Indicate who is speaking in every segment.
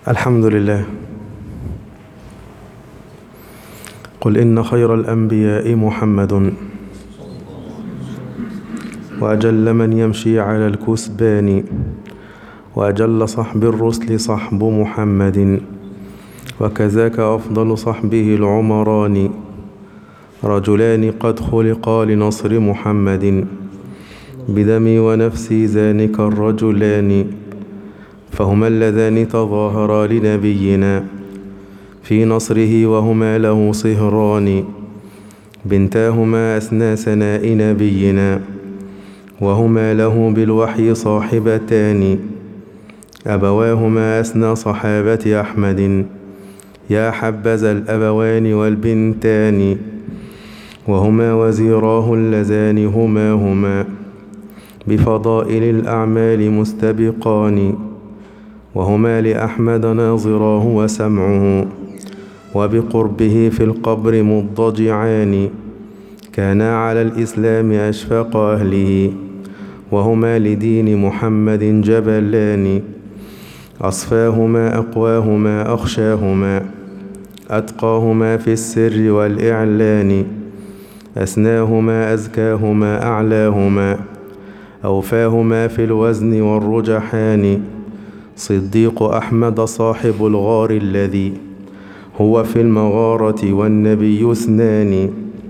Speaker 1: الحمد لله قل إن خير الأنبياء محمد وأجل من يمشي على الكسبان وأجل صحب الرسل صحب محمد وكذاك أفضل صحبه العمران رجلان قد خلقا لنصر محمد بدمي ونفسي ذلك الرجلان فهما اللذان تظاهرا لنبينا في نصره وهما له صهران بنتاهما أثنى سناء نبينا وهما له بالوحي صاحبتان أبواهما أثنى صحابة أحمد يا حبذا الأبوان والبنتان وهما وزيراه اللذان هما هما بفضائل الأعمال مستبقان وهما لأحمد ناظراه وسمعه وبقربه في القبر مضجعان كانا على الإسلام أشفق أهله وهما لدين محمد جبلان أصفاهما أقواهما أخشاهما أتقاهما في السر والإعلان أسناهما أزكاهما أعلاهما أوفاهما في الوزن والرجحان صديق أحمد صاحب الغار الذي هو في المغارة والنبي اثنان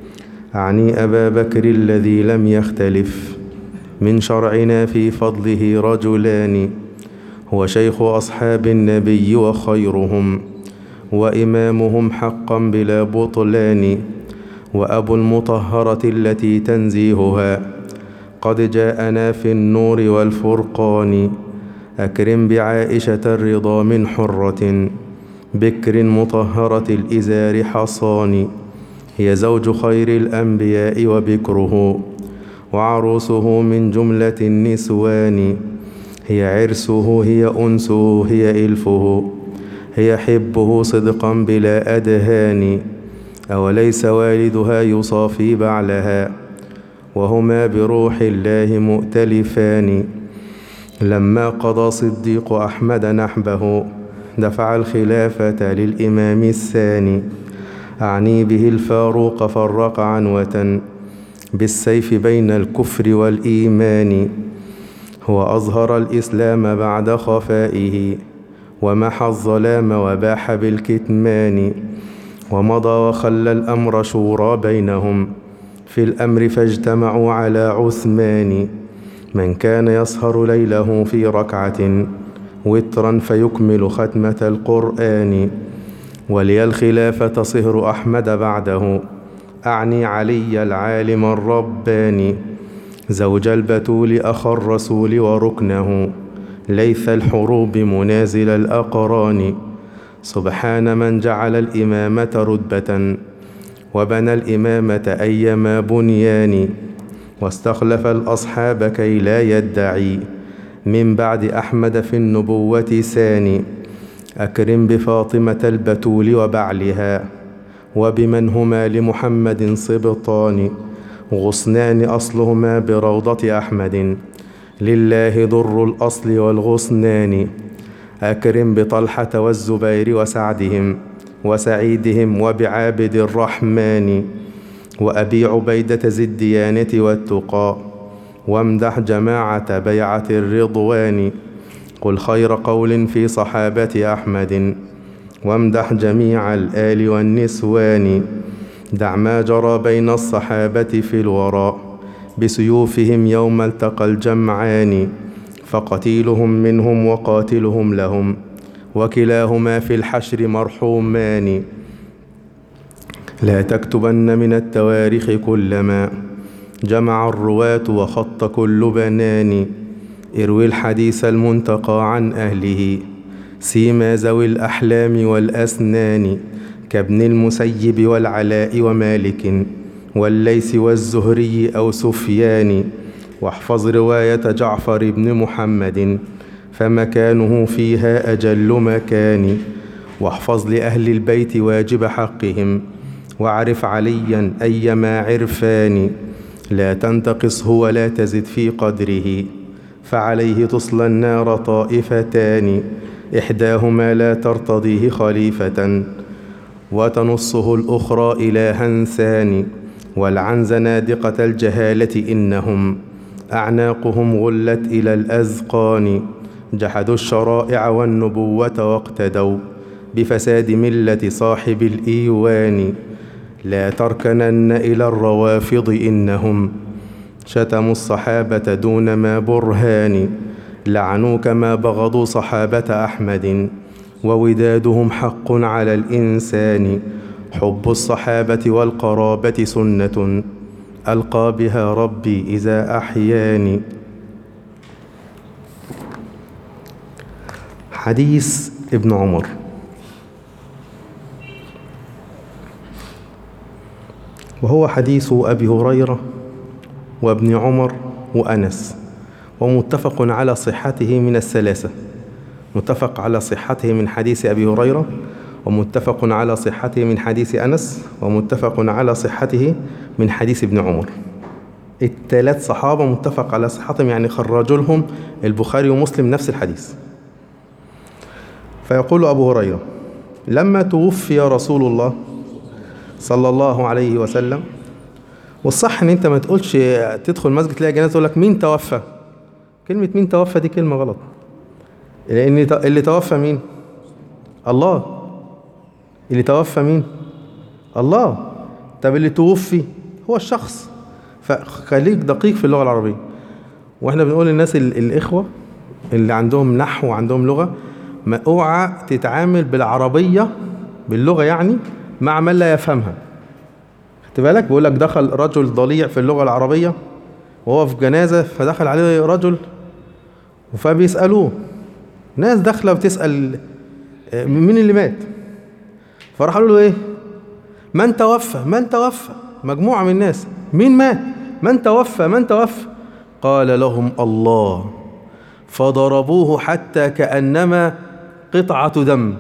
Speaker 1: أعني أبا بكر الذي لم يختلف من شرعنا في فضله رجلان هو شيخ أصحاب النبي وخيرهم وإمامهم حقا بلا بطلان وأبو المطهرة التي تنزيهها قد جاءنا في النور والفرقان أكرم بعائشة الرضا من حرة بكر مطهرة الإزار حصان هي زوج خير الأنبياء وبكره وعروسه من جملة النسوان هي عرسه هي أنسه هي إلفه هي حبه صدقا بلا أدهان أوليس والدها يصافي بعلها وهما بروح الله مؤتلفان لما قضى صديق أحمد نحبه دفع الخلافة للإمام الثاني أعني به الفاروق فرق عنوة بالسيف بين الكفر والإيمان هو أظهر الإسلام بعد خفائه ومحى الظلام وباح بالكتمان ومضى وخلى الأمر شورى بينهم في الأمر فاجتمعوا على عثمان من كان يسهر ليله في ركعة وترا فيكمل ختمة القرآن ولي الخلافة صهر أحمد بعده أعني علي العالم الرباني زوج البتول أخا الرسول وركنه ليث الحروب منازل الأقران سبحان من جعل الإمامة رتبة وبنى الإمامة أيما بنيان واستخلف الأصحاب كي لا يدعي من بعد أحمد في النبوة ثاني أكرم بفاطمة البتول وبعلها وبمن هما لمحمد صبطان غصنان أصلهما بروضة أحمد لله ضر الأصل والغصنان أكرم بطلحة والزبير وسعدهم وسعيدهم وبعابد الرحمن وأبي عبيدة ذي الديانة والتقى وامدح جماعة بيعة الرضوان قل خير قول في صحابة أحمد وامدح جميع الآل والنسوان دع ما جرى بين الصحابة في الوراء بسيوفهم يوم التقى الجمعان فقتيلهم منهم وقاتلهم لهم وكلاهما في الحشر مرحومان لا تكتبن من التواريخ كلما جمع الرواة وخط كل بنان اروي الحديث المنتقى عن أهله سيما ذوي الأحلام والأسنان كابن المسيب والعلاء ومالك والليث والزهري أو سفيان واحفظ رواية جعفر بن محمد فمكانه فيها أجل مكان واحفظ لأهل البيت واجب حقهم واعرف عليا أيما عرفان لا تنتقصه ولا تزد في قدره فعليه تصلى النار طائفتان إحداهما لا ترتضيه خليفة وتنصه الأخرى إلها ثاني والعن زنادقة الجهالة إنهم أعناقهم غلت إلى الأذقان جحدوا الشرائع والنبوة واقتدوا بفساد ملة صاحب الإيوان لا تركنن إلى الروافض إنهم شتموا الصحابة دون ما برهان لعنوا كما بغضوا صحابة أحمد وودادهم حق على الإنسان حب الصحابة والقرابة سنة ألقى بها ربي إذا أحياني حديث ابن عمر وهو حديث أبي هريرة وابن عمر وأنس ومتفق على صحته من الثلاثة متفق على صحته من حديث أبي هريرة ومتفق على صحته من حديث أنس ومتفق على صحته من حديث ابن عمر الثلاث صحابة متفق على صحتهم يعني خرجوا لهم البخاري ومسلم نفس الحديث فيقول أبو هريرة لما توفي رسول الله صلى الله عليه وسلم والصح ان انت ما تقولش تدخل مسجد تلاقي جنازه تقول لك مين توفى كلمه مين توفى دي كلمه غلط لان اللي توفى مين الله اللي توفى مين الله طب اللي توفي هو الشخص فخليك دقيق في اللغه العربيه واحنا بنقول للناس الاخوه اللي عندهم نحو وعندهم لغه ما اوعى تتعامل بالعربيه باللغه يعني مع من لا يفهمها خدت بالك بيقول لك دخل رجل ضليع في اللغه العربيه وهو في جنازه فدخل عليه رجل فبيسالوه ناس داخله بتسال مين اللي مات فراح قالوا له ايه من توفى من توفى مجموعه من الناس مين مات من توفى من توفى قال لهم الله فضربوه حتى كانما قطعه دم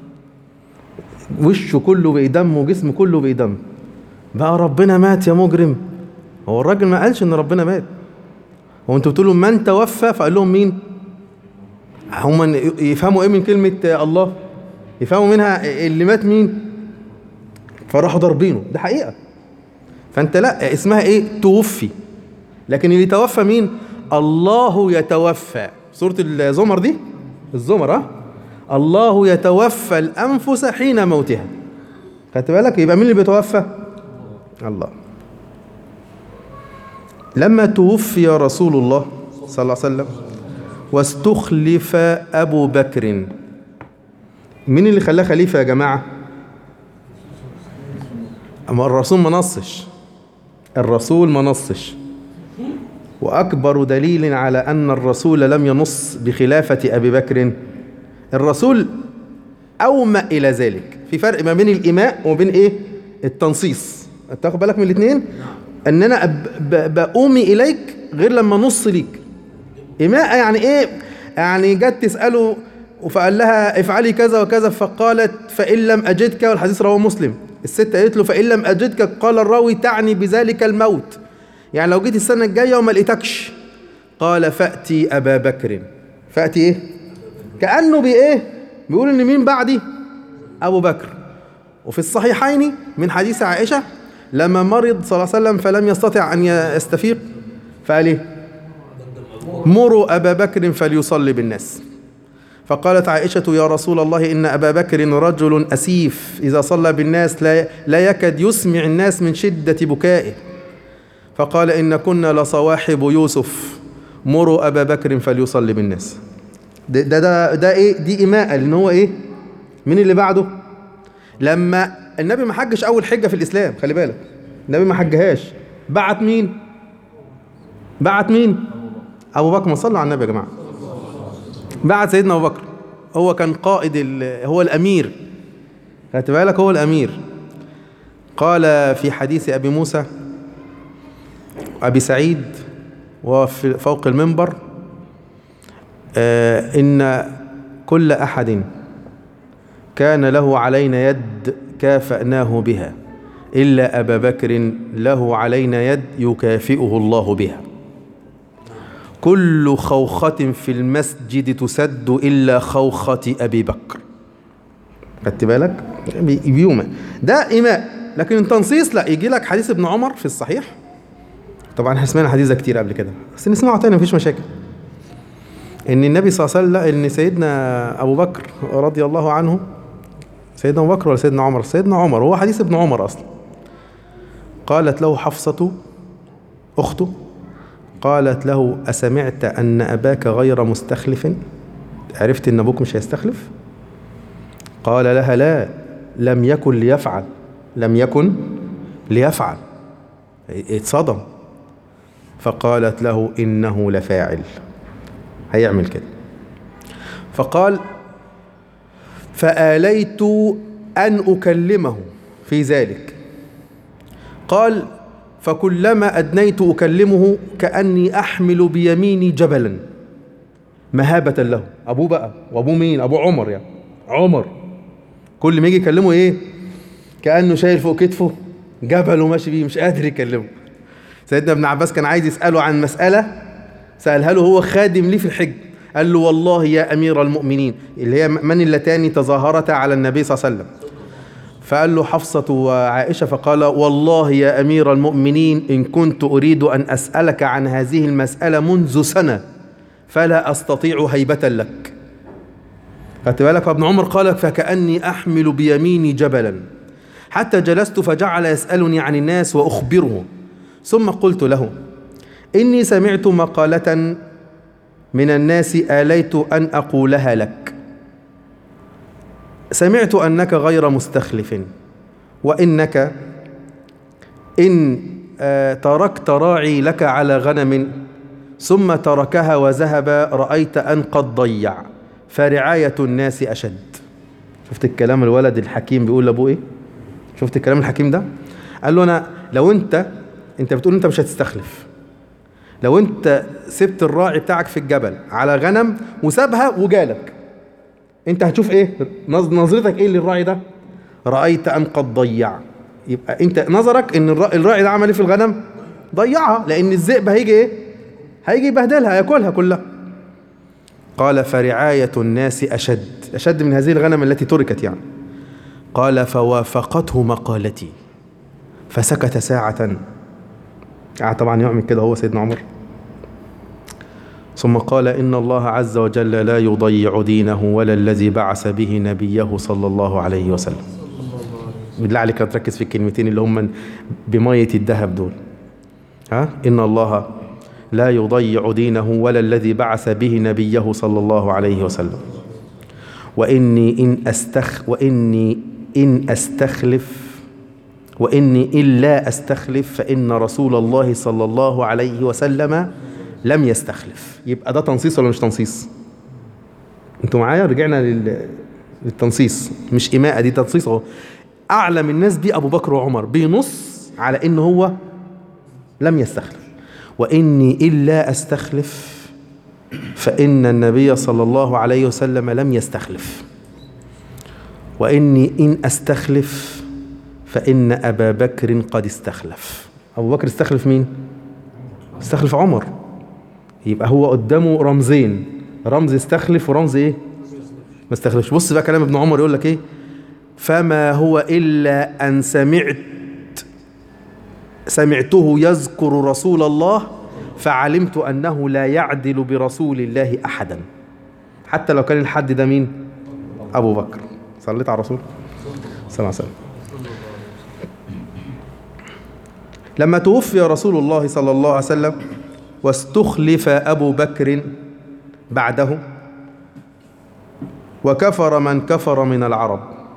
Speaker 1: وشه كله بقي دم وجسمه كله بقي دم بقى ربنا مات يا مجرم هو الراجل ما قالش ان ربنا مات هو انتوا بتقولوا من توفى فقال لهم مين هم يفهموا ايه من كلمة الله يفهموا منها اللي مات مين فراحوا ضاربينه ده حقيقة فانت لا اسمها ايه توفي لكن اللي توفى مين الله يتوفى سورة الزمر دي الزمر ها الله يتوفى الأنفس حين موتها خدت بالك يبقى مين اللي بيتوفى الله لما توفي رسول الله صلى الله عليه وسلم واستخلف أبو بكر مين اللي خلاه خليفة يا جماعة أما الرسول ما نصش الرسول ما نصش وأكبر دليل على أن الرسول لم ينص بخلافة أبي بكر الرسول أومأ إلى ذلك في فرق ما بين الإيماء وبين إيه التنصيص تاخد بالك من الاثنين ان انا بأومي اليك غير لما نص ليك إيماء يعني ايه يعني جت تسأله فقال لها افعلي كذا وكذا فقالت فإن لم أجدك والحديث رواه مسلم الست قالت له فإن لم أجدك قال الراوي تعني بذلك الموت يعني لو جيت السنة الجاية وما لقيتكش قال فأتي أبا بكر فأتي إيه كأنه بإيه بيقول إن مين بعدي أبو بكر وفي الصحيحين من حديث عائشة لما مرض صلى الله عليه وسلم فلم يستطع أن يستفيق فقال إيه مروا أبا بكر فليصلي بالناس فقالت عائشة يا رسول الله إن أبا بكر رجل أسيف إذا صلى بالناس لا, لا يكد يسمع الناس من شدة بكائه فقال إن كنا لصواحب يوسف مروا أبا بكر فليصلي بالناس ده ده ده, ده إيه دي إيماء لأن هو إيه مين اللي بعده لما النبي ما حجش أول حجة في الإسلام خلي بالك النبي ما حجهاش بعت مين بعت مين أبو بكر ما صلى على النبي يا جماعة بعت سيدنا أبو بكر هو كان قائد هو الأمير خدت بالك هو الأمير قال في حديث أبي موسى أبي سعيد وفي فوق المنبر آه إن كل أحد كان له علينا يد كافأناه بها إلا أبا بكر له علينا يد يكافئه الله بها كل خوخة في المسجد تسد إلا خوخة أبي بكر خدت بالك بي- بيومه ده إيماء لكن التنصيص لا يجي لك حديث ابن عمر في الصحيح طبعا احنا سمعنا الحديث ده كتير قبل كده بس نسمعه تاني مفيش مشاكل ان النبي صلى الله عليه وسلم ان سيدنا ابو بكر رضي الله عنه سيدنا ابو بكر ولا سيدنا عمر سيدنا عمر هو حديث ابن عمر اصلا قالت له حفصة اخته قالت له اسمعت ان اباك غير مستخلف عرفت ان ابوك مش هيستخلف قال لها لا لم يكن ليفعل لم يكن ليفعل اتصدم فقالت له انه لفاعل هيعمل كده فقال فآليت أن أكلمه في ذلك قال فكلما أدنيت أكلمه كأني أحمل بيميني جبلا مهابة له أبوه بقى وأبوه مين أبو عمر يعني عمر كل ما يجي يكلمه إيه كأنه شايل فوق كتفه جبل وماشي بيه مش قادر يكلمه سيدنا ابن عباس كان عايز يسأله عن مسألة سألها له هو خادم ليه في الحج قال له والله يا أمير المؤمنين اللي هي من اللتان تظاهرتا على النبي صلى الله عليه وسلم فقال له حفصة وعائشة فقال والله يا أمير المؤمنين إن كنت أريد أن أسألك عن هذه المسألة منذ سنة فلا أستطيع هيبة لك خدت بالك ابن عمر قال فكأني أحمل بيميني جبلا حتى جلست فجعل يسألني عن الناس وأخبره ثم قلت له إني سمعت مقالة من الناس آليت أن أقولها لك سمعت أنك غير مستخلف وإنك إن آه، تركت راعي لك على غنم ثم تركها وذهب رأيت أن قد ضيع فرعاية الناس أشد شفت الكلام الولد الحكيم بيقول لأبوه إيه شفت الكلام الحكيم ده قال له أنا لو أنت أنت بتقول أنت مش هتستخلف لو أنت سبت الراعي بتاعك في الجبل على غنم وسابها وجالك انت هتشوف ايه نظ- نظرتك ايه للراعي ده رايت ان قد ضيع يبقى انت نظرك ان الرا- الراعي ده عمل ايه في الغنم ضيعها لان الذئب هيجي ايه هيجي يبهدلها ياكلها كلها قال فرعايه الناس اشد اشد من هذه الغنم التي تركت يعني قال فوافقته مقالتي فسكت ساعه قعد طبعا يعمل كده هو سيدنا عمر ثم قال إن الله عز وجل لا يضيع دينه ولا الذي بعث به نبيه صلى الله عليه وسلم بالله عليك تركز في الكلمتين اللي هم بمية الذهب دول ها إن الله لا يضيع دينه ولا الذي بعث به نبيه صلى الله عليه وسلم وإني إن أستخ وإني إن أستخلف وإني إن لا أستخلف فإن رسول الله صلى الله عليه وسلم لم يستخلف يبقى ده تنصيص ولا مش تنصيص انتوا معايا رجعنا لل... للتنصيص مش إماءة دي تنصيص اهو أعلم الناس دي أبو بكر وعمر بينص على إن هو لم يستخلف وإني إلا أستخلف فإن النبي صلى الله عليه وسلم لم يستخلف وإني إن أستخلف فإن أبا بكر قد استخلف أبو بكر استخلف مين؟ استخلف عمر يبقى هو قدامه رمزين رمز استخلف ورمز ايه؟ ما استخلفش بص بقى كلام ابن عمر يقول لك ايه؟ فما هو إلا أن سمعت سمعته يذكر رسول الله فعلمت أنه لا يعدل برسول الله أحدا حتى لو كان الحد ده مين؟ أبو بكر صليت على الرسول صلى الله عليه وسلم لما توفي رسول الله صلى الله عليه وسلم واستخلف أبو بكر بعده وكفر من كفر من العرب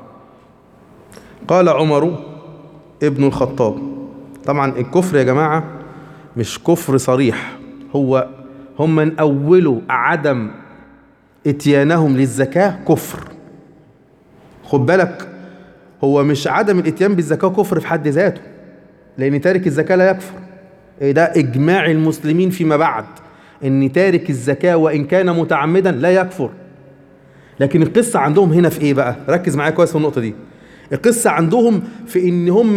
Speaker 1: قال عمر ابن الخطاب طبعا الكفر يا جماعة مش كفر صريح هو هم من أوله عدم اتيانهم للزكاة كفر خد بالك هو مش عدم الاتيان بالزكاة كفر في حد ذاته لأن تارك الزكاة لا يكفر ده إجماع المسلمين فيما بعد إن تارك الزكاة وإن كان متعمدا لا يكفر لكن القصة عندهم هنا في إيه بقى ركز معايا كويس في النقطة دي القصة عندهم في إن هم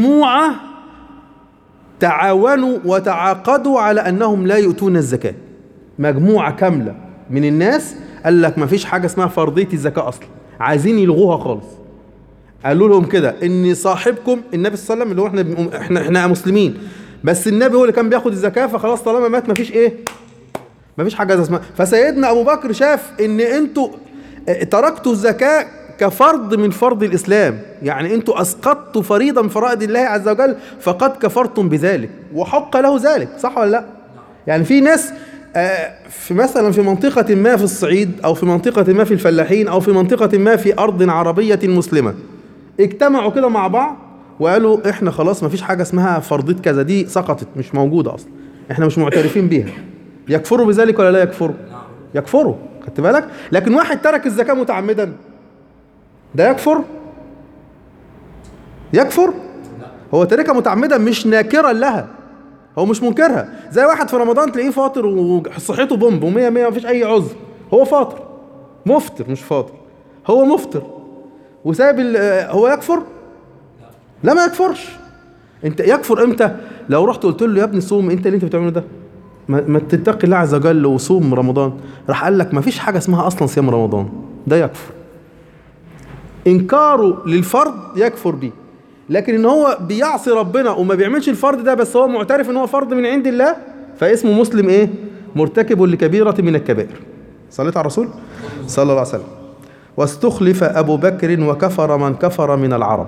Speaker 1: مجموعة تعاونوا وتعاقدوا على أنهم لا يؤتون الزكاة مجموعة كاملة من الناس قال لك ما فيش حاجة اسمها فرضية الزكاة أصلا عايزين يلغوها خالص قالوا لهم كده ان صاحبكم النبي صلى الله عليه وسلم اللي هو احنا احنا احنا مسلمين بس النبي هو اللي كان بياخد الزكاه فخلاص طالما مات مفيش ايه مفيش حاجه اسمها فسيدنا ابو بكر شاف ان انتوا تركتوا الزكاه كفرض من فرض الاسلام يعني انتوا اسقطتوا فريضه من فرائض الله عز وجل فقد كفرتم بذلك وحق له ذلك صح ولا لا يعني في ناس في مثلا في منطقة ما في الصعيد أو في منطقة ما في الفلاحين أو في منطقة ما في أرض عربية مسلمة اجتمعوا كده مع بعض وقالوا احنا خلاص ما فيش حاجة اسمها فرضية كذا دي سقطت مش موجودة أصلا احنا مش معترفين بيها يكفروا بذلك ولا لا يكفروا يكفروا خدت بالك لكن واحد ترك الزكاة متعمدا ده يكفر يكفر هو تركها متعمدا مش ناكرا لها هو مش منكرها زي واحد في رمضان تلاقيه فاطر وصحته بومب ومية مية مفيش أي عذر هو فاطر مفطر مش فاطر هو مفطر وسايب هو يكفر؟ لا ما يكفرش انت يكفر امتى؟ لو رحت قلت له يا ابني صوم انت اللي انت بتعمله ده ما, ما تتقي الله عز وجل وصوم رمضان راح قال لك ما فيش حاجه اسمها اصلا صيام رمضان ده يكفر انكاره للفرض يكفر بيه لكن ان هو بيعصي ربنا وما بيعملش الفرض ده بس هو معترف ان هو فرض من عند الله فاسمه مسلم ايه مرتكب لكبيرة من الكبائر صليت على الرسول صلى الله عليه وسلم واستخلف ابو بكر وكفر من كفر من العرب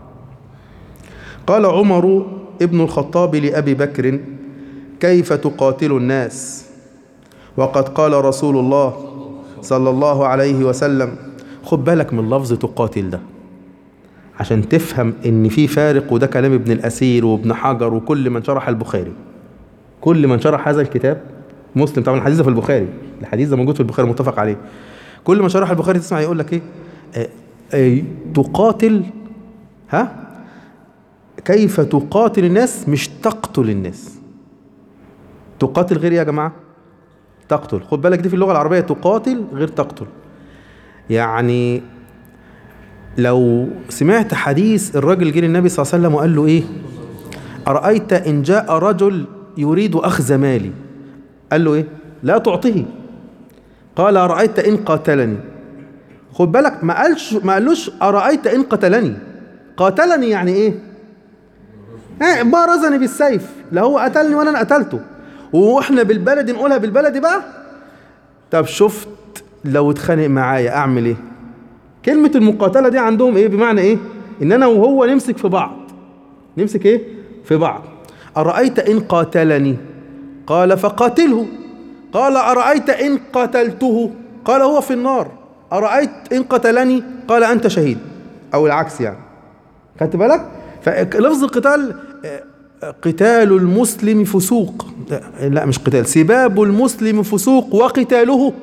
Speaker 1: قال عمر ابن الخطاب لابي بكر كيف تقاتل الناس وقد قال رسول الله صلى الله عليه وسلم خد بالك من لفظ تقاتل ده عشان تفهم ان في فارق وده كلام ابن الاسير وابن حجر وكل من شرح البخاري كل من شرح هذا الكتاب مسلم طبعا الحديث ده في البخاري الحديث ده موجود في البخاري متفق عليه كل من شرح البخاري تسمع يقول لك ايه آه آه تقاتل ها كيف تقاتل الناس مش تقتل الناس تقاتل غير يا جماعه تقتل خد بالك دي في اللغه العربيه تقاتل غير تقتل يعني لو سمعت حديث الراجل جه للنبي صلى الله عليه وسلم وقال له ايه أرأيت إن جاء رجل يريد أخذ مالي قال له ايه لا تعطيه قال أرأيت إن قاتلني خد بالك ما قالش ما قالوش أرأيت إن قتلني قاتلني يعني ايه اه بارزني بالسيف لا هو قتلني ولا انا قتلته واحنا بالبلد نقولها بالبلدي بقى طب شفت لو اتخانق معايا اعمل ايه كلمة المقاتلة دي عندهم ايه بمعنى ايه ان انا وهو نمسك في بعض نمسك ايه في بعض أرأيت إن قاتلني قال فقاتله قال أرأيت إن قتلته قال هو في النار أرأيت إن قتلني قال أنت شهيد أو العكس يعني خدت بالك فلفظ القتال قتال المسلم فسوق لا مش قتال سباب المسلم فسوق وقتاله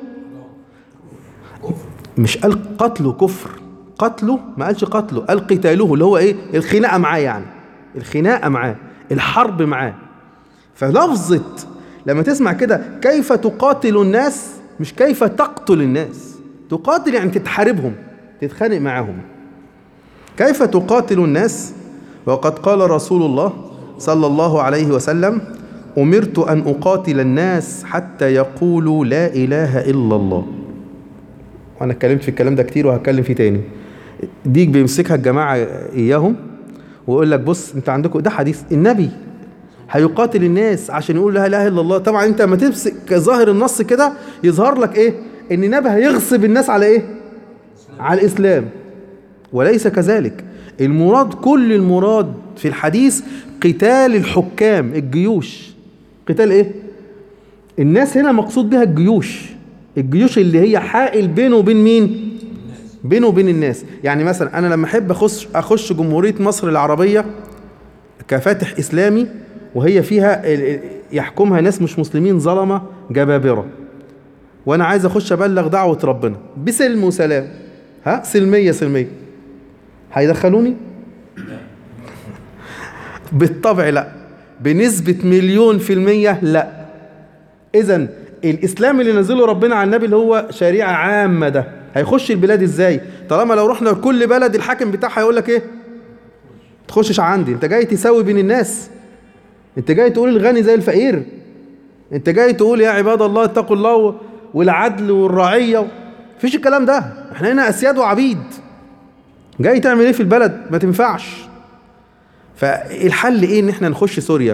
Speaker 1: مش قال قتله كفر قتله ما قالش قتله قال قتاله اللي هو ايه الخناقه معاه يعني الخناقه معاه الحرب معاه فلفظة لما تسمع كده كيف تقاتل الناس مش كيف تقتل الناس تقاتل يعني تتحاربهم تتخانق معاهم كيف تقاتل الناس وقد قال رسول الله صلى الله عليه وسلم أمرت أن أقاتل الناس حتى يقولوا لا إله إلا الله وانا اتكلمت في الكلام ده كتير وهتكلم فيه تاني ديك بيمسكها الجماعه اياهم ويقول لك بص انت عندكم ده حديث النبي هيقاتل الناس عشان يقول لا اله الا الله طبعا انت لما تمسك ظاهر النص كده يظهر لك ايه ان النبي هيغصب الناس على ايه على الاسلام وليس كذلك المراد كل المراد في الحديث قتال الحكام الجيوش قتال ايه الناس هنا مقصود بها الجيوش الجيوش اللي هي حائل بينه وبين مين بينه وبين الناس يعني مثلا انا لما احب اخش اخش جمهوريه مصر العربيه كفاتح اسلامي وهي فيها يحكمها ناس مش مسلمين ظلمه جبابره وانا عايز اخش ابلغ دعوه ربنا بسلم وسلام ها سلميه سلميه هيدخلوني بالطبع لا بنسبه مليون في الميه لا اذا الاسلام اللي نزله ربنا على النبي اللي هو شريعه عامه ده هيخش البلاد ازاي طالما لو رحنا لكل بلد الحاكم بتاعها هيقول لك ايه تخشش عندي انت جاي تساوي بين الناس انت جاي تقول الغني زي الفقير انت جاي تقول يا عباد الله اتقوا الله والعدل والرعية مفيش الكلام ده احنا هنا اسياد وعبيد جاي تعمل ايه في البلد ما تنفعش فالحل ايه ان احنا نخش سوريا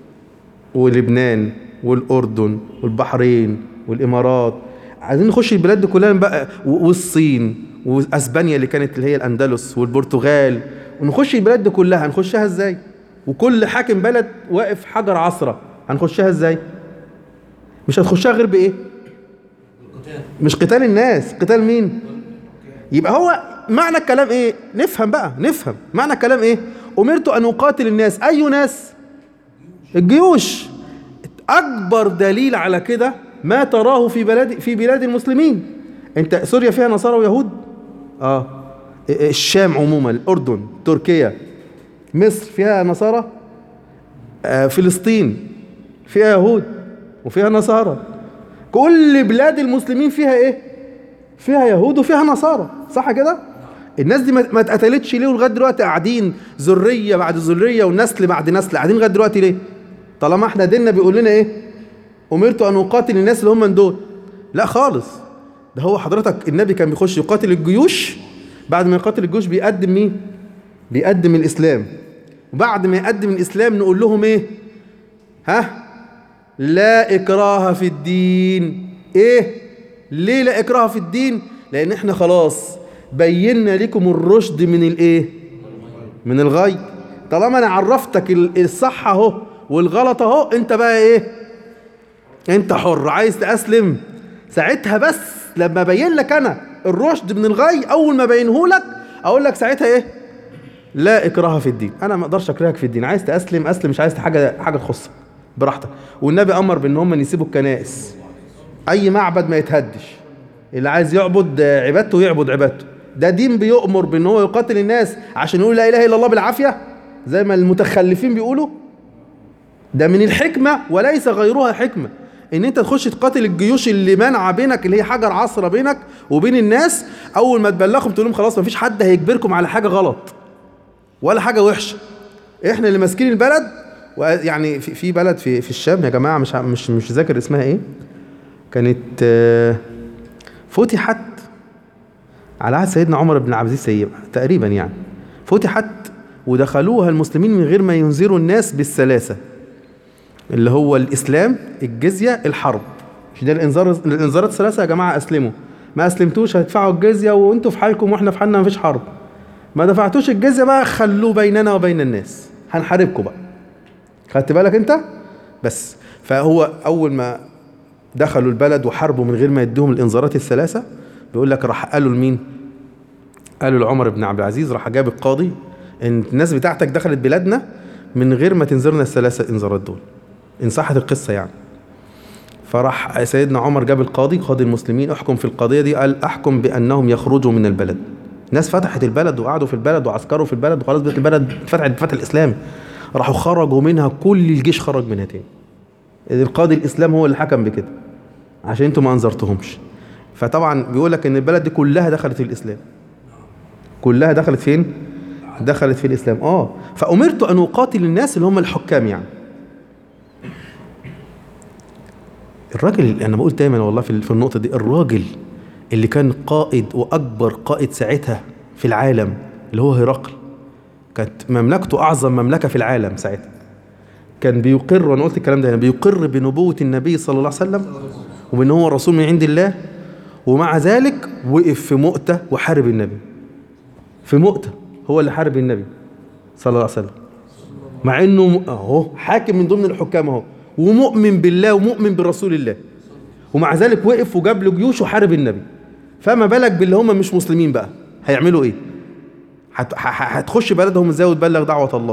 Speaker 1: ولبنان والاردن والبحرين والامارات عايزين نخش البلاد دي كلها بقى والصين واسبانيا اللي كانت اللي هي الاندلس والبرتغال ونخش البلاد دي كلها هنخشها ازاي وكل حاكم بلد واقف حجر عصره هنخشها ازاي مش هتخشها غير بايه مش قتال الناس قتال مين يبقى هو معنى الكلام ايه نفهم بقى نفهم معنى الكلام ايه امرت ان اقاتل الناس اي ناس الجيوش اكبر دليل على كده ما تراه في بلاد في بلاد المسلمين انت سوريا فيها نصارى ويهود اه الشام عموما الاردن تركيا مصر فيها نصارى آه فلسطين فيها يهود وفيها نصارى كل بلاد المسلمين فيها ايه فيها يهود وفيها نصارى صح كده الناس دي ما اتقتلتش ليه ولغايه دلوقتي قاعدين ذريه بعد ذريه ونسل بعد نسل قاعدين لغايه دلوقتي ليه طالما احنا ديننا بيقول لنا ايه امرت ان اقاتل الناس اللي هم من دول لا خالص ده هو حضرتك النبي كان بيخش يقاتل الجيوش بعد ما يقاتل الجيوش بيقدم مين بيقدم الاسلام وبعد ما يقدم الاسلام نقول لهم ايه ها لا اكراه في الدين ايه ليه لا اكراه في الدين لان احنا خلاص بينا لكم الرشد من الايه من الغي طالما انا عرفتك الصح اهو والغلط اهو انت بقى ايه انت حر عايز تأسلم ساعتها بس لما ابين لك انا الرشد من الغي اول ما بينه لك اقول لك ساعتها ايه لا اكراه في الدين انا ما اقدرش اكرهك في الدين عايز تأسلم اسلم مش عايز حاجه حاجه تخصك براحتك والنبي امر بان هم يسيبوا الكنائس اي معبد ما يتهدش اللي عايز يعبد عبادته يعبد عبادته ده دين بيؤمر بان هو يقاتل الناس عشان يقول لا اله الا الله بالعافيه زي ما المتخلفين بيقولوا ده من الحكمه وليس غيرها حكمه ان انت تخش تقاتل الجيوش اللي مانعه بينك اللي هي حجر عصره بينك وبين الناس اول ما تبلغهم تقول لهم خلاص مفيش حد هيجبركم على حاجه غلط ولا حاجه وحشه احنا اللي ماسكين البلد يعني في في بلد في في الشام يا جماعه مش مش مش ذاكر اسمها ايه كانت فتحت على عهد سيدنا عمر بن عبد العزيز تقريبا يعني فتحت ودخلوها المسلمين من غير ما ينذروا الناس بالثلاثه اللي هو الاسلام الجزيه الحرب مش ده الانذار الانذارات الثلاثه يا جماعه اسلموا ما اسلمتوش هتدفعوا الجزيه وانتوا في حالكم واحنا في حالنا مفيش حرب ما دفعتوش الجزيه بقى خلوه بيننا وبين الناس هنحاربكم بقى خدت بالك انت بس فهو اول ما دخلوا البلد وحاربوا من غير ما يديهم الانذارات الثلاثه بيقول لك راح قالوا لمين قالوا لعمر بن عبد العزيز راح جاب القاضي ان الناس بتاعتك دخلت بلادنا من غير ما تنذرنا الثلاثه انذارات دول ان صحت القصه يعني فراح سيدنا عمر جاب القاضي قاضي المسلمين احكم في القضيه دي قال احكم بانهم يخرجوا من البلد ناس فتحت البلد وقعدوا في البلد وعسكروا في البلد وخلاص بقت البلد اتفتحت بفتح الاسلام راحوا خرجوا منها كل الجيش خرج منها تاني القاضي الاسلام هو اللي حكم بكده عشان انتوا ما انذرتهمش فطبعا بيقول لك ان البلد دي كلها دخلت في الاسلام كلها دخلت فين دخلت في الاسلام اه فامرت ان اقاتل الناس اللي هم الحكام يعني الراجل انا بقول دايما والله في النقطه دي الراجل اللي كان قائد واكبر قائد ساعتها في العالم اللي هو هرقل كانت مملكته اعظم مملكه في العالم ساعتها كان بيقر وانا قلت الكلام ده يعني بيقر بنبوه النبي صلى الله عليه وسلم وبان هو رسول من عند الله ومع ذلك وقف في مؤتة وحارب النبي في مؤتة هو اللي حارب النبي صلى الله عليه وسلم مع انه اهو حاكم من ضمن الحكام اهو ومؤمن بالله ومؤمن برسول الله ومع ذلك وقف وجاب له جيوش وحارب النبي فما بالك باللي هم مش مسلمين بقى هيعملوا ايه هتخش بلدهم ازاي وتبلغ دعوة الله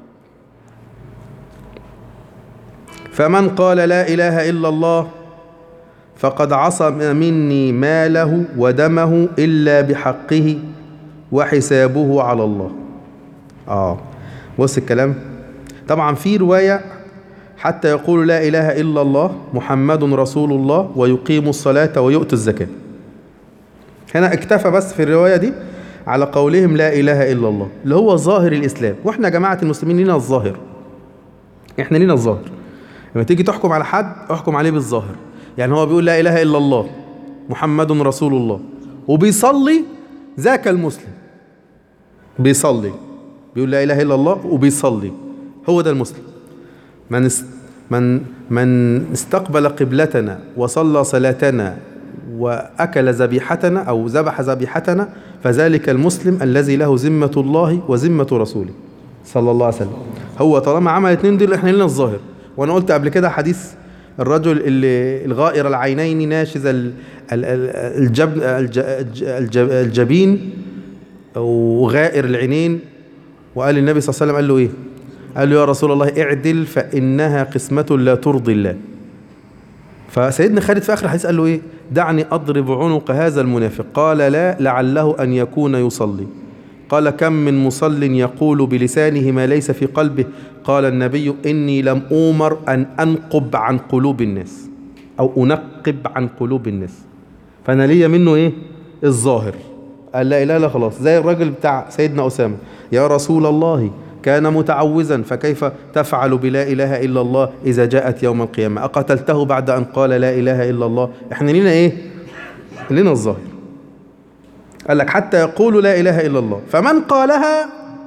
Speaker 1: فمن قال لا إله إلا الله فقد عصم مني ماله ودمه إلا بحقه وحسابه على الله آه بص الكلام طبعا في رواية حتى يقول لا إله إلا الله محمد رسول الله ويقيم الصلاة ويؤتي الزكاة هنا اكتفى بس في الرواية دي على قولهم لا إله إلا الله اللي هو ظاهر الإسلام وإحنا جماعة المسلمين لنا الظاهر إحنا لنا الظاهر لما تيجي تحكم على حد احكم عليه بالظاهر يعني هو بيقول لا اله الا الله محمد رسول الله وبيصلي ذاك المسلم بيصلي بيقول لا اله الا الله وبيصلي هو ده المسلم من است من من استقبل قبلتنا وصلى صلاتنا واكل ذبيحتنا او ذبح ذبيحتنا فذلك المسلم الذي له ذمه الله وذمه رسوله صلى الله عليه وسلم هو طالما عمل الاثنين دول احنا لنا الظاهر وانا قلت قبل كده حديث الرجل اللي الغائر العينين ناشز ال- ال- ال- الجب الج- الج- الج- الجبين وغائر العينين وقال النبي صلى الله عليه وسلم قال له ايه قال له يا رسول الله اعدل فانها قسمه لا ترضي الله فسيدنا خالد في اخر الحديث قال له ايه دعني اضرب عنق هذا المنافق قال لا لعله ان يكون يصلي قال كم من مصل يقول بلسانه ما ليس في قلبه قال النبي اني لم اومر ان انقب عن قلوب الناس او انقب عن قلوب الناس فانا ليا منه ايه الظاهر قال لا اله الا خلاص زي الراجل بتاع سيدنا اسامه يا رسول الله كان متعوزا فكيف تفعل بلا اله الا الله اذا جاءت يوم القيامه اقتلته بعد ان قال لا اله الا الله احنا لينا ايه لنا الظاهر قال لك حتى يقول لا اله الا الله فمن قالها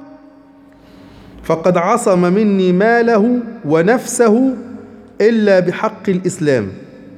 Speaker 1: فقد عصم مني ماله ونفسه الا بحق الاسلام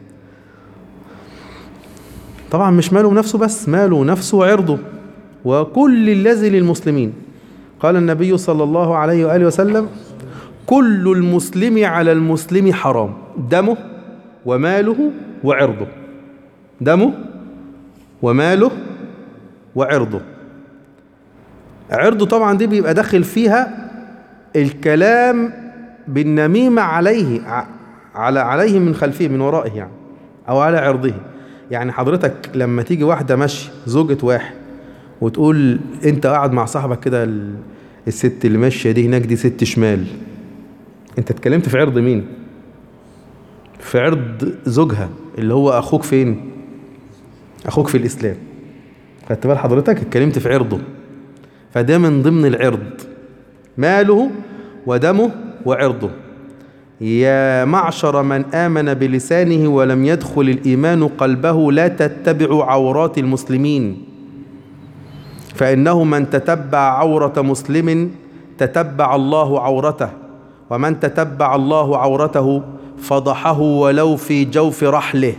Speaker 1: طبعا مش ماله ونفسه بس ماله ونفسه وعرضه وكل الذي للمسلمين قال النبي صلى الله عليه وآله وسلم كل المسلم على المسلم حرام دمه وماله وعرضه دمه وماله وعرضه عرضه طبعا دي بيبقى داخل فيها الكلام بالنميمة عليه ع- على عليه من خلفه من ورائه يعني أو على عرضه يعني حضرتك لما تيجي واحدة ماشية زوجة واحد وتقول انت قاعد مع صاحبك كده ال- الست اللي ماشية دي هناك دي ست شمال انت اتكلمت في عرض مين في عرض زوجها اللي هو اخوك فين اخوك في الاسلام خدت بال حضرتك اتكلمت في عرضه فده من ضمن العرض ماله ودمه وعرضه يا معشر من آمن بلسانه ولم يدخل الإيمان قلبه لا تتبعوا عورات المسلمين فإنه من تتبع عورة مسلم تتبع الله عورته ومن تتبع الله عورته فضحه ولو في جوف رحله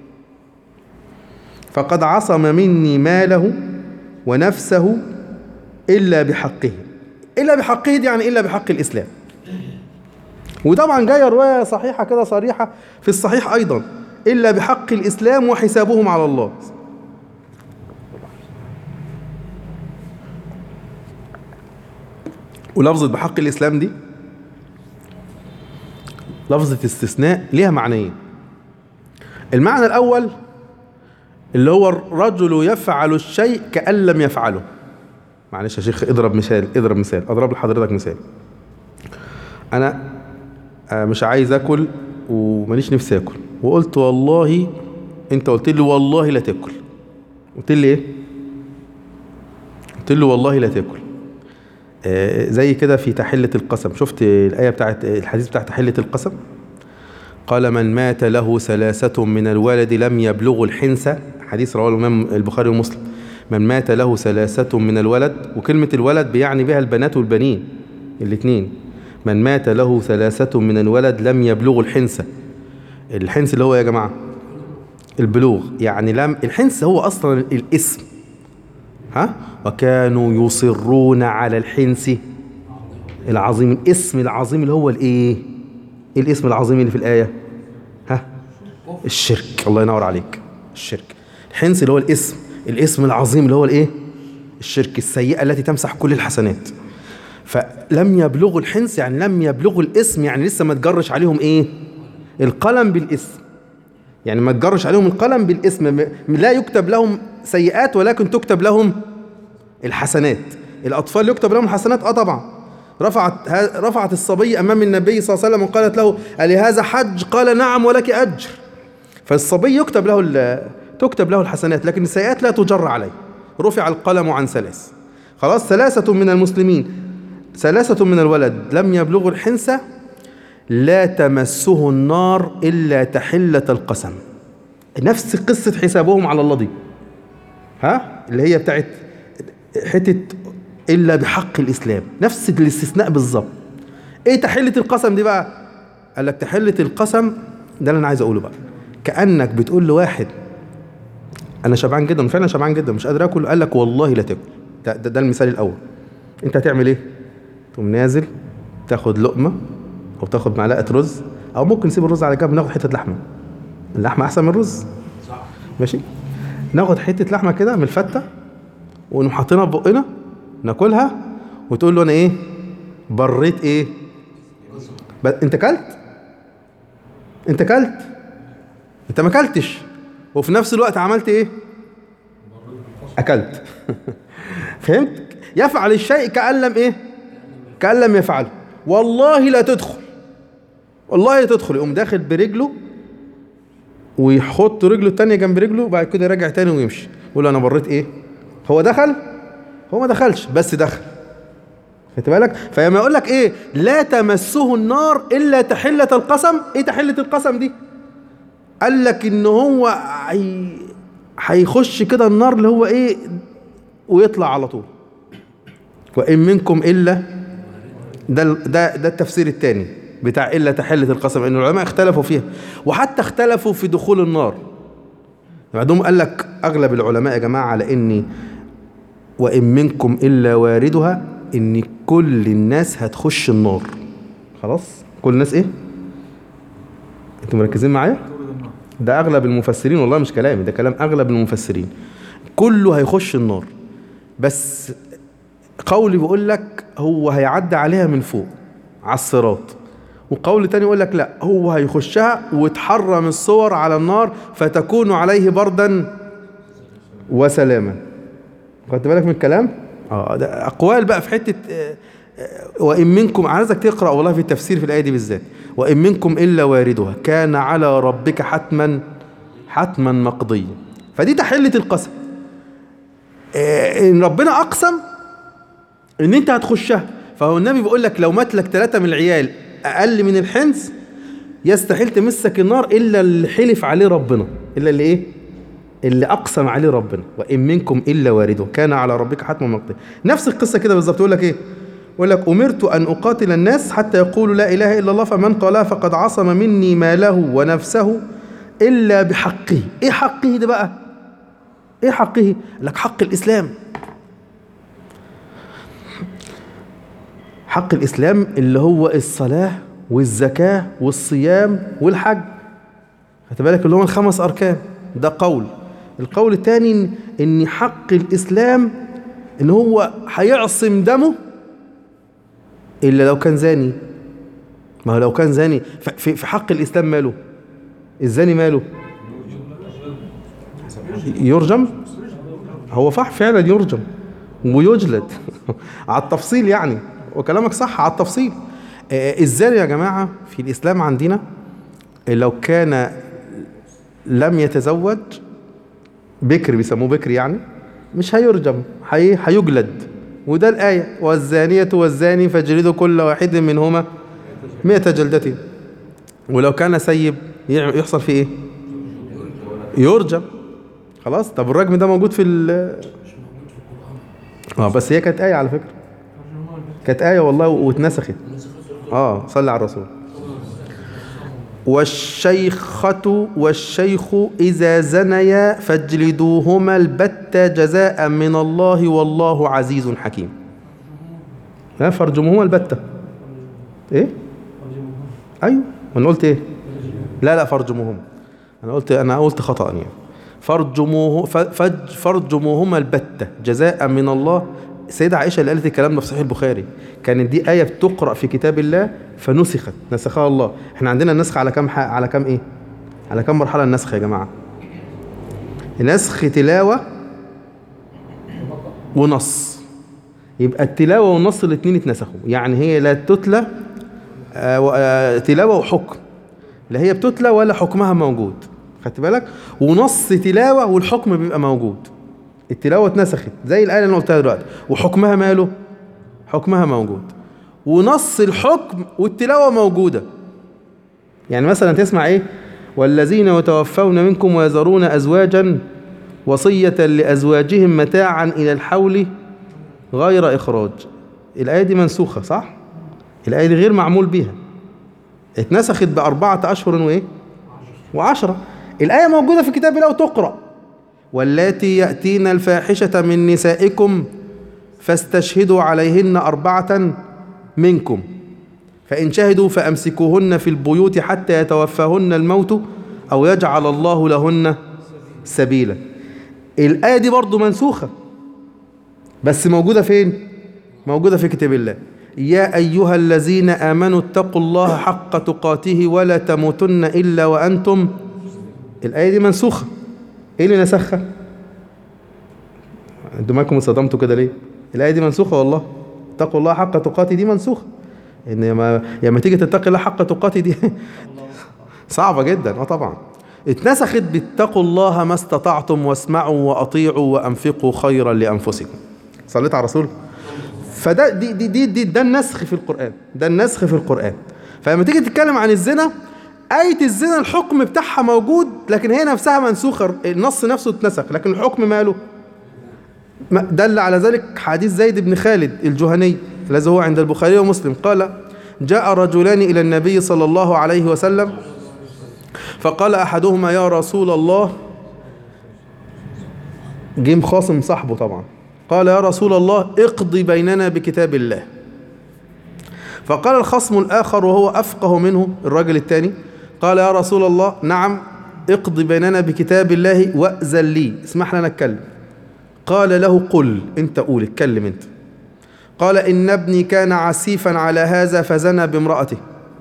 Speaker 1: فقد عصم مني ماله ونفسه إلا بحقه إلا بحقه دي يعني إلا بحق الإسلام وطبعا جاية رواية صحيحة كده صريحة في الصحيح أيضا إلا بحق الإسلام وحسابهم على الله ولفظة بحق الإسلام دي لفظة استثناء ليها معنيين المعنى الأول اللي هو الرجل يفعل الشيء كأن لم يفعله معلش يا شيخ اضرب مثال اضرب مثال اضرب لحضرتك مثال انا آه، مش عايز اكل وماليش نفسي اكل وقلت والله انت قلت لي والله لا تاكل قلت لي ايه قلت له والله لا تاكل آه، زي كده في تحلة القسم شفت الآية بتاعت الحديث بتاع تحلة القسم قال من مات له ثلاثة من الولد لم يبلغ الحنسة حديث رواه الإمام البخاري ومسلم من مات له ثلاثة من الولد وكلمة الولد بيعني بها البنات والبنين الاثنين من مات له ثلاثة من الولد لم يبلغ الحنسة الحنس اللي هو يا جماعة البلوغ يعني لم الحنس هو أصلا الاسم ها وكانوا يصرون على الحنس العظيم الاسم العظيم اللي هو الايه ايه الاسم العظيم اللي في الآية ها الشرك الله ينور عليك الشرك الحنس اللي هو الاسم الاسم العظيم اللي هو الايه الشرك السيئة التي تمسح كل الحسنات فلم يبلغوا الحنس يعني لم يبلغوا الاسم يعني لسه ما تجرش عليهم ايه القلم بالاسم يعني ما تجرش عليهم القلم بالاسم م- لا يكتب لهم سيئات ولكن تكتب لهم الحسنات الاطفال يكتب لهم الحسنات اه طبعا رفعت ها- رفعت الصبي امام النبي صلى الله عليه وسلم وقالت له الهذا حج قال نعم ولك اجر فالصبي يكتب له ال- تكتب له الحسنات لكن السيئات لا تجر عليه رفع القلم عن ثلاث خلاص ثلاثة من المسلمين ثلاثة من الولد لم يبلغوا الحنسة لا تمسه النار إلا تحلة القسم نفس قصة حسابهم على الله دي ها اللي هي بتاعت حتة إلا بحق الإسلام نفس الاستثناء بالظبط إيه تحلة القسم دي بقى قال لك تحلة القسم ده اللي أنا عايز أقوله بقى كأنك بتقول لواحد أنا شبعان جدا فعلا شبعان جدا مش قادر آكل قال لك والله لا تاكل ده, ده, ده المثال الأول أنت هتعمل إيه؟ تقوم نازل تاخد لقمة أو تاخد معلقة رز أو ممكن نسيب الرز على جنب ناخد حتة لحمة اللحمة أحسن من الرز ماشي ناخد حتة لحمة كده من الفتة ونقوم حاطينها في بقنا ناكلها وتقول له أنا إيه؟ بريت إيه؟ ب... أنت كلت؟ أنت كلت؟ أنت ما كلتش وفي نفس الوقت عملت إيه؟ أكلت فهمت؟ يفعل الشيء كأن لم إيه؟ كأن لم يفعله والله لا تدخل والله لا تدخل يقوم داخل برجله ويحط رجله التانية جنب رجله وبعد كده يرجع تاني ويمشي يقول له انا بريت ايه هو دخل هو ما دخلش بس دخل خدت بالك فلما يقول لك ايه لا تمسه النار الا تحلة القسم ايه تحلة القسم دي قال لك ان هو هي... هيخش كده النار اللي هو ايه ويطلع على طول وان منكم الا ده ده ده التفسير الثاني بتاع الا تحله القسم ان العلماء اختلفوا فيها وحتى اختلفوا في دخول النار بعدهم قال لك اغلب العلماء يا جماعه على ان وان منكم الا واردها ان كل الناس هتخش النار خلاص كل الناس ايه انتوا مركزين معايا ده اغلب المفسرين والله مش كلامي ده كلام اغلب المفسرين كله هيخش النار بس قولي بيقول لك هو هيعدي عليها من فوق على الصراط وقول تاني يقول لك لا هو هيخشها وتحرم الصور على النار فتكون عليه بردا وسلاما خدت بالك من الكلام اه ده اقوال بقى في حته آه، آه، وان منكم عايزك تقرا والله في التفسير في الايه دي بالذات وان منكم الا واردها كان على ربك حتما حتما مقضيا فدي تحله القسم آه، ان ربنا اقسم ان انت هتخشها فهو النبي بيقول لك لو مات لك ثلاثة من العيال اقل من الحنس يستحيل تمسك النار الا اللي حلف عليه ربنا الا اللي ايه اللي اقسم عليه ربنا وان منكم الا وارده كان على ربك حتما مقضي نفس القصه كده بالظبط يقول لك ايه يقول لك امرت ان اقاتل الناس حتى يقولوا لا اله الا الله فمن قالها فقد عصم مني ماله ونفسه الا بحقه ايه حقه ده بقى ايه حقه قال لك حق الاسلام حق الإسلام اللي هو الصلاة والزكاة والصيام والحج خدت بالك اللي هم الخمس أركان ده قول القول الثاني إن- إن حق الإسلام إن هو هيعصم دمه إلا لو كان زاني ما هو لو كان زاني ف- في في حق الإسلام ماله الزاني ماله يرجم هو صح فعلا يرجم ويجلد على التفصيل يعني وكلامك صح على التفصيل آه، الزاني يا جماعة في الإسلام عندنا لو كان لم يتزوج بكر بيسموه بكر يعني مش هيرجم هي هيجلد وده الآية والزانية والزاني فاجلدوا كل واحد منهما مئة جلدة ولو كان سيب يع- يحصل فيه ايه يرجم خلاص طب الرجم ده موجود في ال اه بس هي كانت آية على فكرة كانت آية والله واتنسخت اه صلي على الرسول والشيخة والشيخ إذا زنيا فاجلدوهما البتة جزاء من الله والله عزيز حكيم ها فارجموهما البتة ايه ايوه انا قلت ايه لا لا فارجموهما انا قلت انا قلت خطأ يعني فارجموه ف- فج فارجموهما البتة جزاء من الله السيدة عائشة اللي قالت الكلام ده في صحيح البخاري كانت دي آية بتقرأ في كتاب الله فنسخت نسخها الله احنا عندنا النسخ على كام ح... على كام ايه على كام مرحلة النسخ يا جماعة نسخ تلاوة ونص يبقى التلاوة والنص الاثنين اتنسخوا يعني هي لا تتلى آه، و- آه، تلاوة وحكم لا هي بتتلى ولا حكمها موجود خدت بالك ونص تلاوة والحكم بيبقى موجود التلاوة اتنسخت زي الآية اللي أنا قلتها دلوقتي وحكمها ماله حكمها موجود ونص الحكم والتلاوة موجودة يعني مثلا تسمع ايه والذين يتوفون منكم ويذرون ازواجا وصية لازواجهم متاعا الى الحول غير اخراج الايه دي منسوخه صح الايه دي غير معمول بيها اتنسخت باربعه اشهر وايه وعشرة الايه موجوده في كتاب الله وتقرا واللاتي ياتين الفاحشه من نسائكم فاستشهدوا عليهن اربعه منكم فإن شهدوا فأمسكوهن في البيوت حتى يتوفاهن الموت أو يجعل الله لهن سبيلا الآية دي برضو منسوخة بس موجودة فين؟ موجودة في كتاب الله يا أيها الذين آمنوا اتقوا الله حق تقاته ولا تموتن إلا وأنتم الآية دي منسوخة إيه اللي نسخها؟ انتوا مالكم اتصدمتوا كده ليه؟ الآية دي منسوخة والله اتقوا الله حق تقاته دي منسوخة ان ما لما تيجي تتقي الله حق تقاته دي صعبه جدا اه طبعا اتنسخت باتقوا الله ما استطعتم واسمعوا واطيعوا وانفقوا خيرا لانفسكم صليت على الرسول فده دي دي دي, دي ده النسخ في القران ده النسخ في القران فلما تيجي تتكلم عن الزنا آية الزنا الحكم بتاعها موجود لكن هي نفسها منسوخة النص نفسه اتنسخ لكن الحكم ماله دل على ذلك حديث زيد بن خالد الجهني الذي هو عند البخاري ومسلم قال جاء رجلان إلى النبي صلى الله عليه وسلم فقال أحدهما يا رسول الله جيم خاصم صاحبه طبعا قال يا رسول الله اقضي بيننا بكتاب الله فقال الخصم الآخر وهو أفقه منه الرجل الثاني قال يا رسول الله نعم اقضي بيننا بكتاب الله وأذن لي اسمح لنا نتكلم قال له قل انت قول اتكلم انت قال إن ابني كان عسيفا على هذا فزنى بامرأته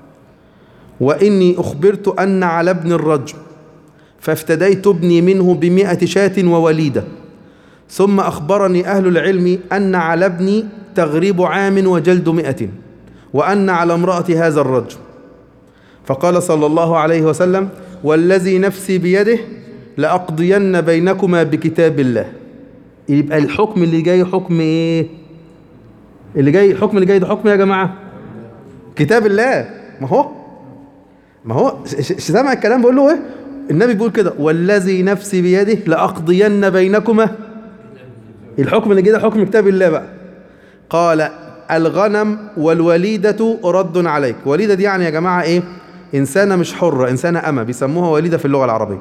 Speaker 1: وإني أخبرت أن على ابن الرجم فافتديت ابني منه بمئة شاة ووليدة ثم أخبرني أهل العلم أن على ابني تغريب عام وجلد مئة وأن على امرأة هذا الرجم فقال صلى الله عليه وسلم والذي نفسي بيده لأقضين بينكما بكتاب الله يبقى الحكم اللي جاي حكم ايه اللي جاي الحكم اللي جاي ده حكم يا جماعه كتاب الله ما هو ما هو سامع الكلام بقول له ايه النبي بيقول كده والذي نفسي بيده لاقضين بينكما الحكم اللي جاي ده حكم كتاب الله بقى قال الغنم والوليدة رد عليك وليدة دي يعني يا جماعة ايه انسانة مش حرة انسانة اما بيسموها وليدة في اللغة العربية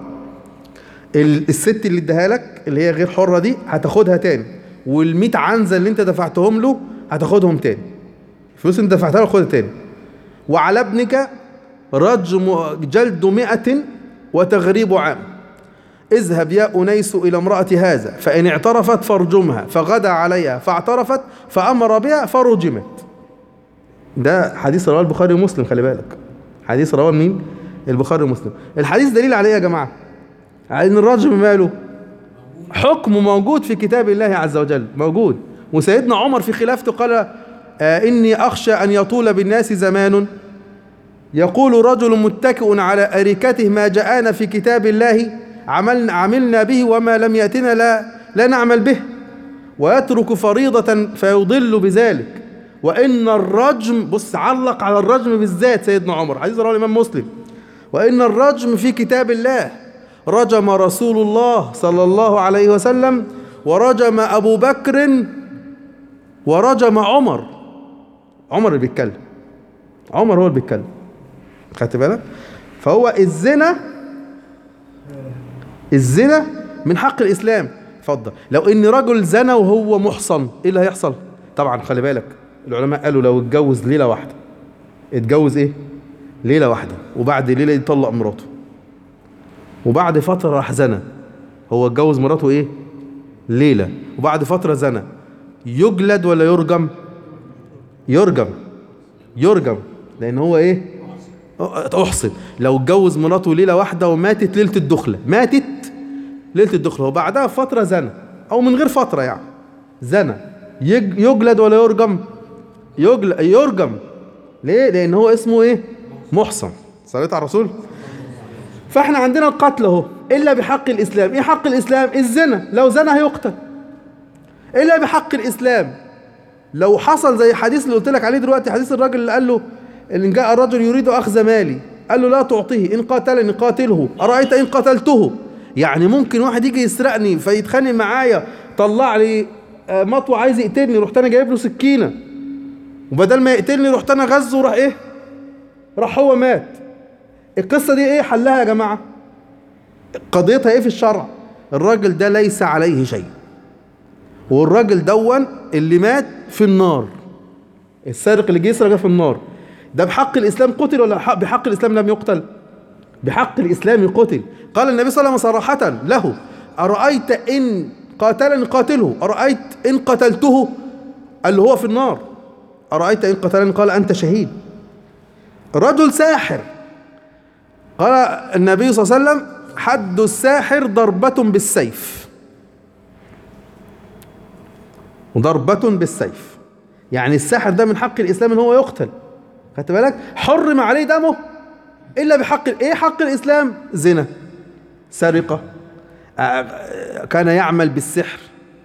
Speaker 1: الست اللي اداها لك اللي هي غير حرة دي هتاخدها تاني والميت عنزة اللي انت دفعتهم له هتاخدهم تاني فلوس انت دفعتها له خدها تاني وعلى ابنك رجم جلد مئة وتغريب عام اذهب يا أنيس إلى امرأة هذا فإن اعترفت فارجمها فغدا عليها فاعترفت فأمر بها فرجمت ده حديث رواه البخاري ومسلم خلي بالك حديث رواه مين البخاري ومسلم الحديث دليل عليه يا جماعة على ان الرجم ماله حكم موجود في كتاب الله عز وجل موجود وسيدنا عمر في خلافته قال آه إني أخشى أن يطول بالناس زمان يقول رجل متكئ على أريكته ما جاءنا في كتاب الله عملنا, عملنا به وما لم يأتنا لا, لا نعمل به ويترك فريضة فيضل بذلك وإن الرجم بص علق على الرجم بالذات سيدنا عمر حديث رواه الإمام مسلم وإن الرجم في كتاب الله رجم رسول الله صلى الله عليه وسلم ورجم أبو بكر ورجم عمر عمر اللي بيتكلم عمر هو اللي بيتكلم خدت بالك فهو الزنا الزنا من حق الاسلام اتفضل لو ان رجل زنى وهو محصن ايه اللي هيحصل طبعا خلي بالك العلماء قالوا لو اتجوز ليله واحده اتجوز ايه ليله واحده وبعد الليله دي طلق مراته وبعد فتره راح زنى هو اتجوز مراته ايه ليله وبعد فتره زنى يجلد ولا يرجم يرجم يرجم لان هو ايه احصن لو اتجوز مراته ليله واحده وماتت ليله الدخله ماتت ليله الدخله وبعدها فتره زنى او من غير فتره يعني زنى يجلد ولا يرجم يجلد يرجم ليه لان هو اسمه ايه محصن صليت على الرسول فاحنا عندنا القتل اهو الا بحق الاسلام ايه حق الاسلام الزنا لو زنى هيقتل الا بحق الاسلام لو حصل زي حديث اللي قلت لك عليه دلوقتي حديث الراجل اللي قال له ان جاء الرجل يريد اخذ مالي قال له لا تعطيه إن قاتلني قاتله أرأيت إن قتلته يعني ممكن واحد يجي يسرقني فيتخانق معايا طلع لي آه، مطوة عايز يقتلني رحت أنا جايب له سكينة وبدل ما يقتلني رحت أنا غزه وراح إيه راح هو مات القصة دي إيه حلها يا جماعة قضيتها إيه في الشرع الراجل ده ليس عليه شيء والراجل دون اللي مات في النار السارق اللي جه يسرق ده في النار ده بحق الاسلام قتل ولا حق- بحق الاسلام لم يقتل بحق الاسلام قتل قال النبي صلى الله عليه وسلم صراحة له أرأيت إن قاتلني قاتله أرأيت إن قتلته قال له هو في النار أرأيت إن قتلني قال أنت شهيد رجل ساحر قال النبي صلى الله عليه وسلم حد الساحر ضربة بالسيف ضربة بالسيف يعني الساحر ده من حق الإسلام إن هو يقتل خدت بالك حرم عليه دمه إلا بحق إيه حق الإسلام زنا سرقة آه، كان يعمل بالسحر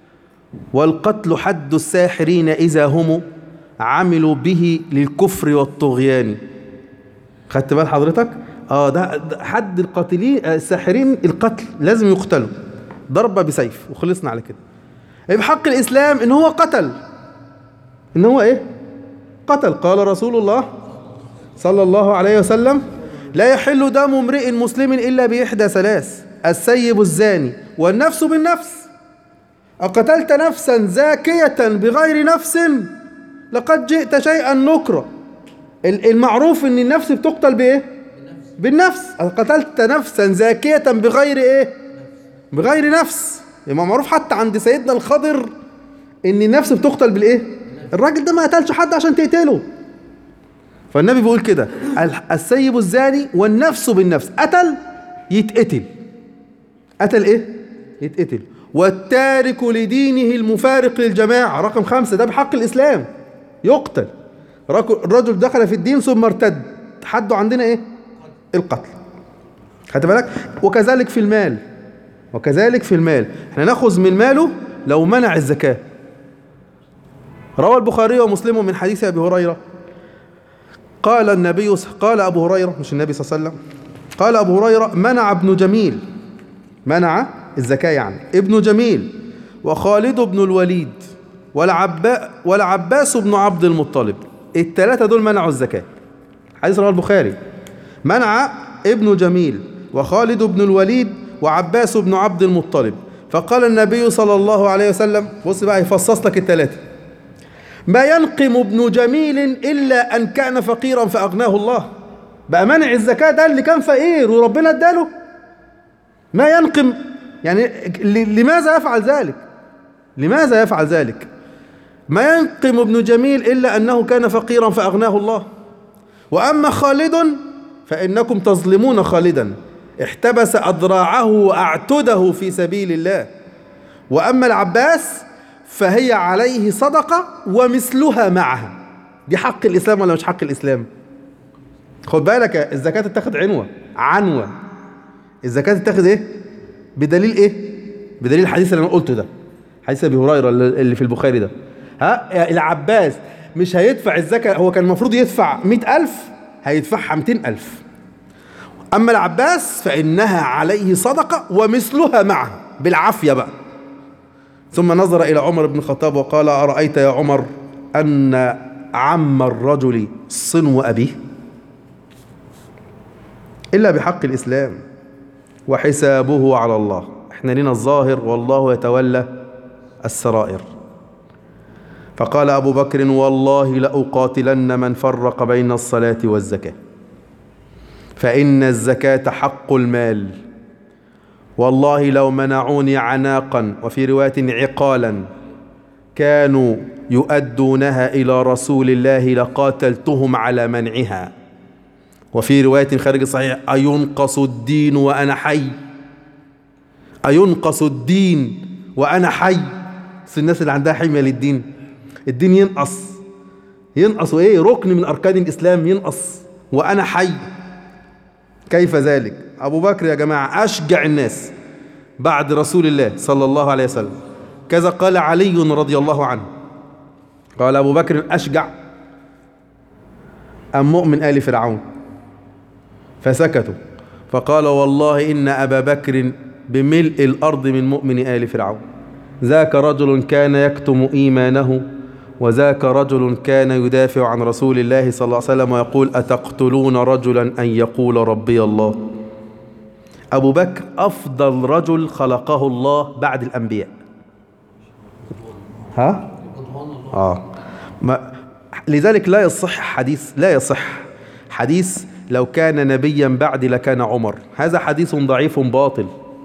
Speaker 1: والقتل حد الساحرين إذا هم عملوا به للكفر والطغيان خدت بال حضرتك اه ده ده حد القاتلين آه، الساحرين القتل لازم يقتلوا ضربة بسيف وخلصنا على كده يبقى بحق الإسلام إن هو قتل إن هو إيه قتل قال رسول الله صلى الله عليه وسلم لا يحل دم امرئ مسلم إلا بإحدى ثلاث السيب الزاني والنفس بالنفس أقتلت نفسا زاكية بغير نفس لقد جئت شيئا نكرا ال- المعروف ان النفس بتقتل بايه بالنفس قتلت نفسا زاكية بغير ايه بغير نفس يبقى معروف حتى عند سيدنا الخضر ان النفس بتقتل بالايه الراجل ده ما قتلش حد عشان تقتله فالنبي بيقول كده ال- السيب الزاني والنفس بالنفس قتل يتقتل قتل ايه يتقتل والتارك لدينه المفارق للجماعة رقم خمسة ده بحق الإسلام يقتل رك- الرجل دخل في الدين ثم ارتد حده عندنا ايه القتل خدت بالك وكذلك في المال وكذلك في المال احنا ناخذ من ماله لو منع الزكاة روى البخاري ومسلم من حديث ابي هريره قال النبي قال ابو هريره مش النبي صلى الله عليه وسلم قال ابو هريره منع ابن جميل منع الزكاة يعني ابن جميل وخالد بن الوليد والعباء والعباس بن عبد المطلب الثلاثة دول منعوا الزكاة حديث رواه البخاري منع ابن جميل وخالد بن الوليد وعباس بن عبد المطلب فقال النبي صلى الله عليه وسلم بص بقى يفصص لك الثلاثة ما ينقم ابن جميل إلا أن كان فقيرا فأغناه الله بقى منع الزكاة ده اللي كان فقير وربنا اداله ما ينقم يعني ل- لماذا يفعل ذلك لماذا يفعل ذلك ما ينقم ابن جميل إلا أنه كان فقيرا فأغناه الله وأما خالد فإنكم تظلمون خالدا احتبس أذراعه وأعتده في سبيل الله وأما العباس فهي عليه صدقة ومثلها معها دي حق الإسلام ولا مش حق الإسلام خد بالك الزكاة تتاخد عنوة عنوة الزكاة تتاخد ايه بدليل ايه بدليل الحديث اللي انا قلته ده حديث ابي هريره اللي اللي في البخاري ده ها العباس مش هيدفع الزكاة هو كان المفروض يدفع مئة ألف هيدفعها مئتين ألف أما العباس فإنها عليه صدقة ومثلها معها بالعافية بقى ثم نظر إلى عمر بن الخطاب وقال أرأيت يا عمر أن عم الرجل صنو أبيه إلا بحق الإسلام وحسابه على الله احنا لنا الظاهر والله يتولى السرائر فقال أبو بكر والله لأقاتلن من فرق بين الصلاة والزكاة فإن الزكاة حق المال والله لو منعوني عناقا وفي رواية عقالا كانوا يؤدونها إلى رسول الله لقاتلتهم على منعها وفي رواية خارج الصحيح أينقص الدين وأنا حي أينقص الدين وأنا حي بس الناس اللي عندها حمية للدين الدين ينقص ينقص ايه ركن من أركان الإسلام ينقص وأنا حي كيف ذلك أبو بكر يا جماعة أشجع الناس بعد رسول الله صلى الله عليه وسلم كذا قال علي رضي الله عنه قال أبو بكر أشجع أم مؤمن آل فرعون فسكتوا فقال والله إن أبا بكر بملء الأرض من مؤمن آل فرعون ذاك رجل كان يكتم إيمانه وذاك رجل كان يدافع عن رسول الله صلى الله عليه وسلم ويقول أتقتلون رجلا أن يقول ربي الله أبو بكر أفضل رجل خلقه الله بعد الأنبياء ها؟ آه ما لذلك لا يصح حديث لا يصح حديث لو كان نبيا بعدي لكان عمر هذا حديث ضعيف باطل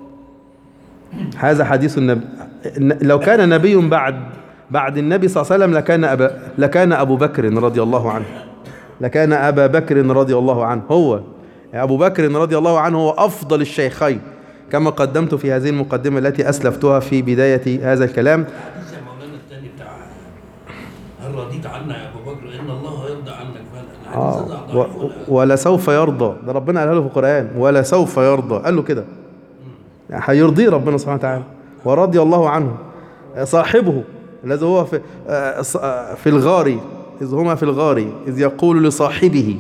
Speaker 1: هذا حديث النبي لو كان نبي بعد بعد النبي صلى الله عليه وسلم لكان أبا لكان أبو بكر رضي الله عنه لكان أبا بكر رضي الله عنه هو أبو بكر رضي الله عنه هو أفضل الشيخين كما قدمت في هذه المقدمة التي أسلفتها في بداية هذا الكلام
Speaker 2: حديث يا مولانا الثاني بتاع هل رضيت عنا يا ابو بكر ان الله يرضى عنك فعلا
Speaker 1: آه
Speaker 2: الحديث ده
Speaker 1: و-
Speaker 2: ضعيف ولا
Speaker 1: ولا سوف يرضى ده ربنا قالها له في القرآن ولا سوف يرضى قال له كده يعني هيرضيه ربنا سبحانه وتعالى ورضي الله عنه صاحبه الذي هو في آه، ص- آه، في الغار إذ هما في الغار إذ يقول لصاحبه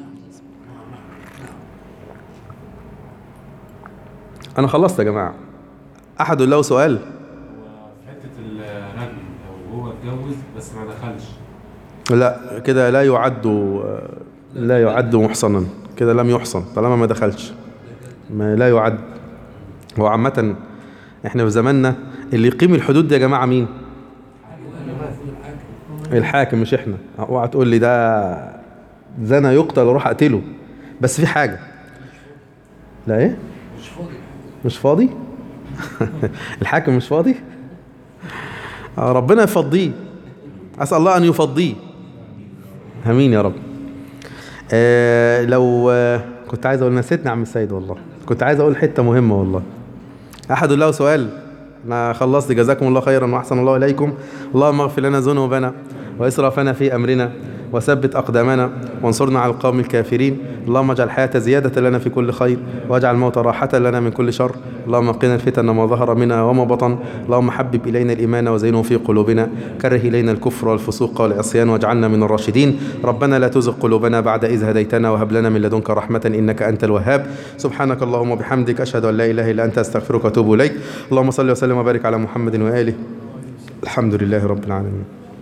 Speaker 1: أنا خلصت يا جماعة أحد له سؤال
Speaker 3: هو في حتة الرجل لو هو اتجوز بس ما دخلش
Speaker 1: لا كده لا يعد لا يعد محصنا كده لم يحصن طالما ما دخلش ما لا يعد هو عامة احنا في زماننا اللي يقيم الحدود دي يا جماعة مين؟ الحاكم مش احنا اوعى تقول لي ده زنا يقتل اروح اقتله بس في حاجة لا ايه؟
Speaker 2: مش فاضي
Speaker 1: مش فاضي؟ الحاكم مش فاضي؟ آه، ربنا يفضيه أسأل الله أن يفضيه امين يا رب آه لو آه كنت عايز اقول نسيتني يا عم السيد والله كنت عايز اقول حته مهمه والله احد له سؤال انا خلصت جزاكم الله خيرا واحسن الله اليكم اللهم اغفر لنا ذنوبنا واسرافنا في امرنا وثبت اقدامنا وانصرنا على القوم الكافرين اللهم اجعل الحياه زياده لنا في كل خير واجعل الموت راحه لنا من كل شر اللهم قنا الفتن ما ظهر منها وما بطن اللهم حبب الينا الايمان وزينه في قلوبنا كره الينا الكفر والفسوق والعصيان واجعلنا من الراشدين ربنا لا تزغ قلوبنا بعد اذ هديتنا وهب لنا من لدنك رحمه انك انت الوهاب سبحانك اللهم وبحمدك اشهد ان لا اله الا انت استغفرك واتوب اليك اللهم صل وسلم وبارك على محمد واله الحمد لله رب العالمين